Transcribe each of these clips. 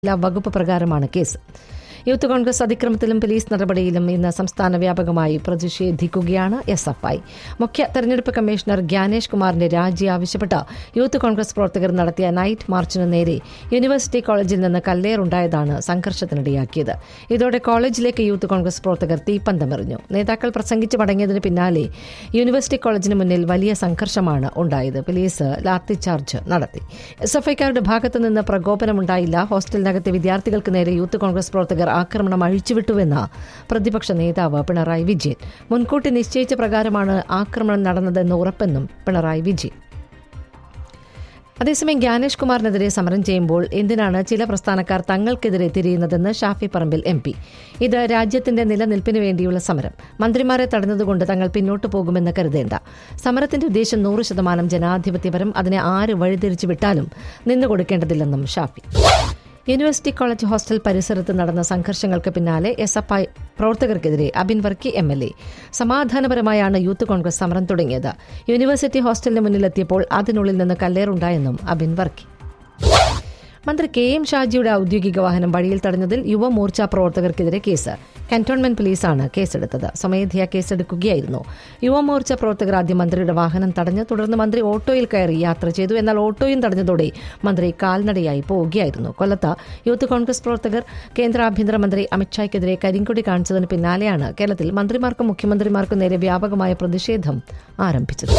വകുപ്പ് പ്രകാരമാണ് case youth Congress അതിക്രമത്തിലും പോലീസ് നടപടിയിലും ഇന്ന് സംസ്ഥാന വ്യാപകമായി പ്രതിഷേധിക്കുകയാണ് എസ് എഫ് ഐ മുഖ്യ തെരഞ്ഞെടുപ്പ് കമ്മീഷണർ ജ്ഞാനേഷ് കുമാറിന്റെ രാജി ആവശ്യപ്പെട്ട് യൂത്ത് കോൺഗ്രസ് പ്രവർത്തകർ നടത്തിയ നൈറ്റ് മാർച്ചിനു നേരെ യൂണിവേഴ്സിറ്റി കോളേജിൽ നിന്ന് കല്ലേറുണ്ടായതാണ് സംഘർഷത്തിനിടയാക്കിയത് ഇതോടെ കോളേജിലേക്ക് യൂത്ത് കോൺഗ്രസ് പ്രവർത്തകർ തീപ്പന്തമെറിഞ്ഞു നേതാക്കൾ പ്രസംഗിച്ച് മടങ്ങിയതിന് പിന്നാലെ യൂണിവേഴ്സിറ്റി കോളേജിന് മുന്നിൽ വലിയ സംഘർഷമാണ് ഉണ്ടായത് പോലീസ് ലാത്തിചാർജ് നടത്തി എസ് എഫ് ഐക്കാരുടെ ഭാഗത്തുനിന്ന് പ്രകോപനമുണ്ടായില്ല ഹോസ്റ്റലിനകത്തെ വിദ്യാർത്ഥികൾക്ക് നേരെ യൂത്ത് കോൺഗ്രസ് പ്രവർത്തകർ ആക്രമണം അഴിച്ചുവിട്ടുവെന്ന് പ്രതിപക്ഷ നേതാവ് പിണറായി വിജയൻ മുൻകൂട്ടി നിശ്ചയിച്ച പ്രകാരമാണ് ആക്രമണം നടന്നതെന്ന് ഉറപ്പെന്നും പിണറായി വിജയൻ അതേസമയം ജ്ഞാനേഷ് കുമാറിനെതിരെ സമരം ചെയ്യുമ്പോൾ എന്തിനാണ് ചില പ്രസ്ഥാനക്കാർ തങ്ങൾക്കെതിരെ തിരിയുന്നതെന്ന് ഷാഫി പറമ്പിൽ എം പി ഇത് രാജ്യത്തിന്റെ നിലനിൽപ്പിന് വേണ്ടിയുള്ള സമരം മന്ത്രിമാരെ തടഞ്ഞതുകൊണ്ട് തങ്ങൾ പിന്നോട്ട് പോകുമെന്ന് കരുതേണ്ട സമരത്തിന്റെ ഉദ്ദേശം നൂറ് ശതമാനം ജനാധിപത്യപരം അതിനെ ആര് വഴിതിരിച്ചു വിട്ടാലും നിന്നുകൊടുക്കേണ്ടതില്ലെന്നും ഷാഫി യൂണിവേഴ്സിറ്റി കോളേജ് ഹോസ്റ്റൽ പരിസരത്ത് നടന്ന സംഘർഷങ്ങൾക്ക് പിന്നാലെ എസ് എഫ് ഐ പ്രവർത്തകർക്കെതിരെ Abin Varkey M L A സമാധാനപരമായാണ് യൂത്ത് കോൺഗ്രസ് സമരം തുടങ്ങിയത് യൂണിവേഴ്സിറ്റി ഹോസ്റ്റലിന് മുന്നിലെത്തിയപ്പോൾ അതിനുള്ളിൽ നിന്ന് കല്ലേറുണ്ടായെന്നും അബിൻ വർക്കി മന്ത്രി കെ എം ഷാജിയുടെ ഔദ്യോഗിക വാഹനം വഴിയിൽ തടഞ്ഞതിൽ യുവമോർച്ച പ്രവർത്തകർക്കെതിരെ കേസ് കന്റോൺമെന്റ് പോലീസാണ് കേസെടുത്തത് സ്വമേധയാ കേസെടുക്കുകയായിരുന്നു യുവമോർച്ച പ്രവർത്തകർ ആദ്യം മന്ത്രിയുടെ വാഹനം തടഞ്ഞ് തുടർന്ന് മന്ത്രി ഓട്ടോയിൽ കയറി യാത്ര ചെയ്തു എന്നാൽ ഓട്ടോയും തടഞ്ഞതോടെ മന്ത്രി കാൽനടയായി പോവുകയായിരുന്നു കൊല്ലത്ത് യൂത്ത് കോൺഗ്രസ് പ്രവർത്തകർ കേന്ദ്ര ആഭ്യന്തരമന്ത്രി അമിത്ഷായ്ക്കെതിരെ കരിങ്കൊടി കാണിച്ചതിന് പിന്നാലെയാണ് കേരളത്തിൽ മന്ത്രിമാർക്കും മുഖ്യമന്ത്രിമാർക്കും നേരെ വ്യാപകമായ പ്രതിഷേധം ആരംഭിച്ചത്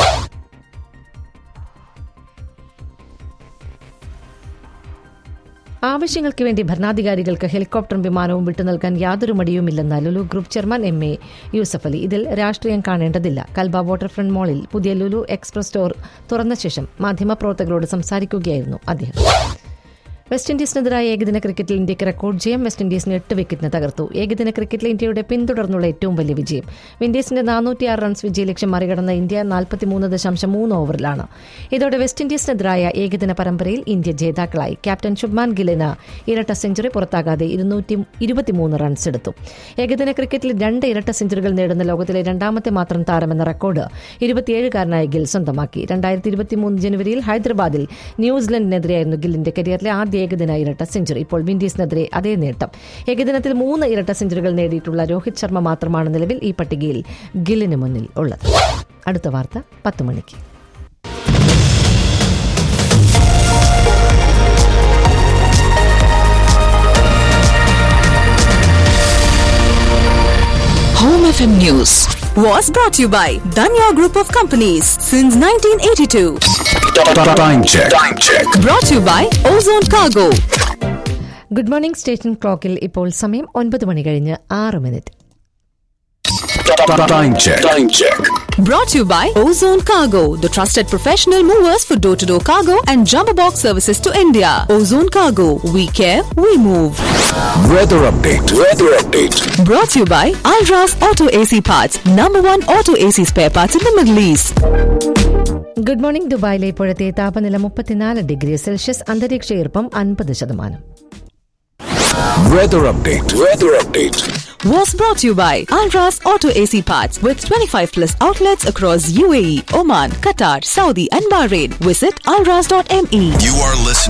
ആവശ്യങ്ങൾക്ക് വേണ്ടി ഭരണാധികാരികൾക്ക് ഹെലികോപ്റ്ററും വിമാനവും വിട്ടുനൽകാൻ യാതൊരു മടിയുമില്ലെന്ന് Lulu group chairman M A Yusuf Ali ഇതിൽ രാഷ്ട്രീയം കാണേണ്ടതില്ല കൽബ വാട്ടർഫ്രണ്ട് മോളിൽ പുതിയ ലുലു എക്സ്പ്രസ് സ്റ്റോർ തുറന്ന ശേഷം മാധ്യമപ്രവർത്തകരോട് സംസാരിക്കുകയായിരുന്നു അദ്ദേഹം വെസ്റ്റ് ഇൻഡീസിനെതിരായ ഏകദിന ക്രിക്കറ്റിൽ ഇന്ത്യക്ക് റെക്കോർഡ് ജയം വെസ്റ്റ് ഇൻഡീസിന് എട്ട് വിക്കറ്റിന് തകർത്തു ഏകദിന ക്രിക്കറ്റിൽ ഇന്ത്യയുടെ പിന്തുടർന്നുള്ള ഏറ്റവും വലിയ വിജയം വിൻഡീസിന്റെ നാനൂറ്റിയാറ് റൺസ് വിജയലക്ഷ്യം മറികടന്ന ഇന്ത്യ നാൽപ്പത്തിമൂന്ന് ദശാംശം മൂന്ന് ഓവറിലാണ് ഇതോടെ വെസ്റ്റ് ഇൻഡീസിനെതിരായ ഏകദിന പരമ്പരയിൽ ഇന്ത്യ ജേതാക്കളായി ക്യാപ്റ്റൻ ശുഭ്മാൻ ഗില്ലിന് ഇരട്ട സെഞ്ചുറി പുറത്താകാതെ ഇരുന്നൂറ്റി ഇരുപത്തിമൂന്ന് റൺസ് എടുത്തു ഏകദിന ക്രിക്കറ്റിൽ രണ്ട് ഇരട്ട സെഞ്ചുറികൾ നേടുന്ന ലോകത്തിലെ രണ്ടാമത്തെ മാത്രം താരമെന്ന റെക്കോർഡ് ഇരുപത്തിയേഴുകാരനായ ഗിൽ സ്വന്തമാക്കി രണ്ടായിരത്തി ഇരുപത്തിമൂന്ന് ജനുവരിയിൽ ഹൈദരാബാദിൽ ന്യൂസിലൻഡിനെതിരെയായിരുന്നു ഗില്ലിന്റെ കരിയറിലെ ആദ്യ ഏകദിന ഇരട്ട സെഞ്ചുറി ഇപ്പോൾ വിൻഡീസിനെതിരെ അതേ നേട്ടം ഏകദിനത്തിൽ മൂന്ന് ഇരട്ട സെഞ്ചുറികൾ നേടിയിട്ടുള്ള രോഹിത് ശർമ്മ മാത്രമാണ് നിലവിൽ ഈ പട്ടികയിൽ ഗില്ലിന് മുന്നിൽ ഉള്ളത് അടുത്ത വാർത്ത പത്ത് മണിക്ക് Home FM News was brought to you by Danya Group of Companies since 1982. Time check. Time check. Brought to you by Ozone Cargo. Good morning station ക്ലോക്കിൽ ഇപ്പോൾ സമയം ഒൻപത് മണി കഴിഞ്ഞ് ആറ് minute Time check. Time check. Brought to you by Ozone Cargo, the trusted professional movers for door to door cargo and jumbo box services to India. Ozone Cargo, we care, we move. Weather update. Weather update. Brought to you by Alras Auto AC Parts, number one auto AC spare parts in the Middle East. Good morning ദുബായിലെ ഇപ്പോഴത്തെ താപനില മുപ്പത്തിനാല് degree Celsius അന്തരീക്ഷ ഈർപ്പം അൻപത് ശതമാനം Weather update. Weather update. Was brought to you by Alras Auto AC Parts with 25 plus outlets across UAE, Oman, Qatar, Saudi, and Bahrain. Visit alras.me. You are listening.